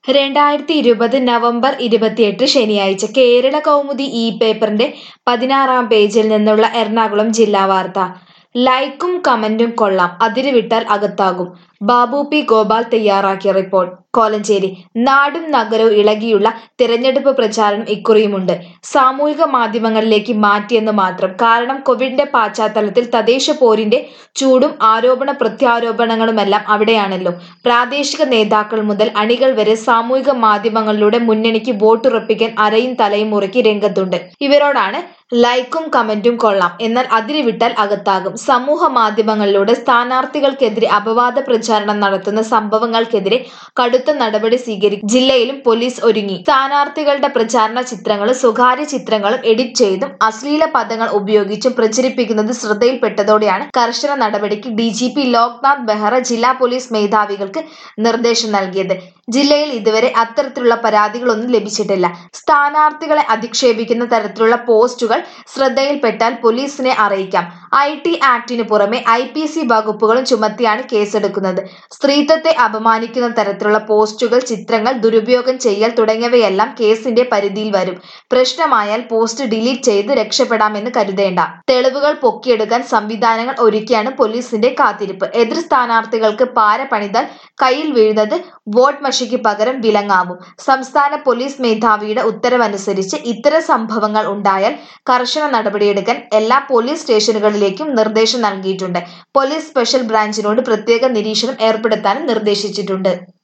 രണ്ടായിരത്തി ഇരുപത് നവംബർ ഇരുപത്തിയെട്ട് ശനിയാഴ്ച കേരള കൗമുദി ഈ പേപ്പറിന്റെ പതിനാറാം പേജിൽ നിന്നുള്ള എറണാകുളം ജില്ലാ വാർത്ത ലൈക്കും കമന്റും കൊള്ളാം അതിര് വിട്ടാൽ അകത്താകും ബാബു പി ഗോപാൽ തയ്യാറാക്കിയ റിപ്പോർട്ട് കോലഞ്ചേരി നാടും നഗരവും ഇളകിയുള്ള തിരഞ്ഞെടുപ്പ് പ്രചാരണം ഇക്കുറിയുമുണ്ട് സാമൂഹിക മാധ്യമങ്ങളിലേക്ക് മാറ്റിയെന്ന് മാത്രം കാരണം കോവിഡിന്റെ പശ്ചാത്തലത്തിൽ തദ്ദേശ പോരിന്റെ ചൂടും ആരോപണ പ്രത്യാരോപണങ്ങളുമെല്ലാം അവിടെയാണല്ലോ പ്രാദേശിക നേതാക്കൾ മുതൽ അണികൾ വരെ സാമൂഹിക മാധ്യമങ്ങളിലൂടെ മുന്നണിക്ക് വോട്ടുറപ്പിക്കാൻ അരയും തലയും മുറുക്കി രംഗത്തുണ്ട് ഇവരോടാണ് ലൈക്കും കമന്റും കൊള്ളാം എന്നാൽ അതിര് വിട്ടാൽ അകത്താകും സമൂഹ മാധ്യമങ്ങളിലൂടെ സ്ഥാനാർത്ഥികൾക്കെതിരെ അപവാദ പ്രചാരണം നടത്തുന്ന സംഭവങ്ങൾക്കെതിരെ കടുത്ത നടപടി സ്വീകരിക്കും ജില്ലയിലും പോലീസ് ഒരുങ്ങി സ്ഥാനാർത്ഥികളുടെ പ്രചാരണ ചിത്രങ്ങളും സ്വകാര്യ ചിത്രങ്ങളും എഡിറ്റ് ചെയ്തും അശ്ലീല പദങ്ങൾ ഉപയോഗിച്ചും പ്രചരിപ്പിക്കുന്നത് ശ്രദ്ധയിൽപ്പെട്ടതോടെയാണ് കർശന നടപടിക്ക് D G P Loknath Behera ജില്ലാ പോലീസ് മേധാവികൾക്ക് നിർദ്ദേശം നൽകിയത് ജില്ലയിൽ ഇതുവരെ അത്തരത്തിലുള്ള പരാതികളൊന്നും ലഭിച്ചിട്ടില്ല സ്ഥാനാർത്ഥികളെ അധിക്ഷേപിക്കുന്ന തരത്തിലുള്ള പോസ്റ്റുകൾ ശ്രദ്ധയിൽപ്പെട്ടാൽ പോലീസിനെ അറിയിക്കാം ഐ ടി ആക്ടിന് പുറമെ ഐ പി സി വകുപ്പുകളും ചുമത്തിയാണ് കേസെടുക്കുന്നത് സ്ത്രീത്വത്തെ അപമാനിക്കുന്ന തരത്തിലുള്ള പോസ്റ്റുകൾ ചിത്രങ്ങൾ ദുരുപയോഗം ചെയ്യൽ തുടങ്ങിയവയെല്ലാം കേസിന്റെ പരിധിയിൽ വരും പ്രശ്നമായാൽ പോസ്റ്റ് ഡിലീറ്റ് ചെയ്ത് രക്ഷപ്പെടാമെന്ന് കരുതേണ്ട തെളിവുകൾ പൊക്കിയെടുക്കാൻ സംവിധാനങ്ങൾ ഒരുക്കിയാണ് പോലീസിന്റെ കാത്തിരിപ്പ് എതിർ സ്ഥാനാർത്ഥികൾക്ക് പാര പണിതാൽ കയ്യിൽ വീഴുന്നത് വോട്ട് മഷിക്ക് പകരം വിലങ്ങാവും സംസ്ഥാന പോലീസ് മേധാവിയുടെ ഉത്തരവനുസരിച്ച് ഇത്തരം സംഭവങ്ങൾ ഉണ്ടായാൽ കർശന നടപടിയെടുക്കാൻ എല്ലാ പോലീസ് സ്റ്റേഷനുകളിലേക്കും നിർദ്ദേശം നൽകിയിട്ടുണ്ട് പോലീസ് സ്പെഷ്യൽ ബ്രാഞ്ചിനോട് പ്രത്യേക നിരീക്ഷണം ഏർപ്പെടുത്താനും നിർദ്ദേശിച്ചിട്ടുണ്ട്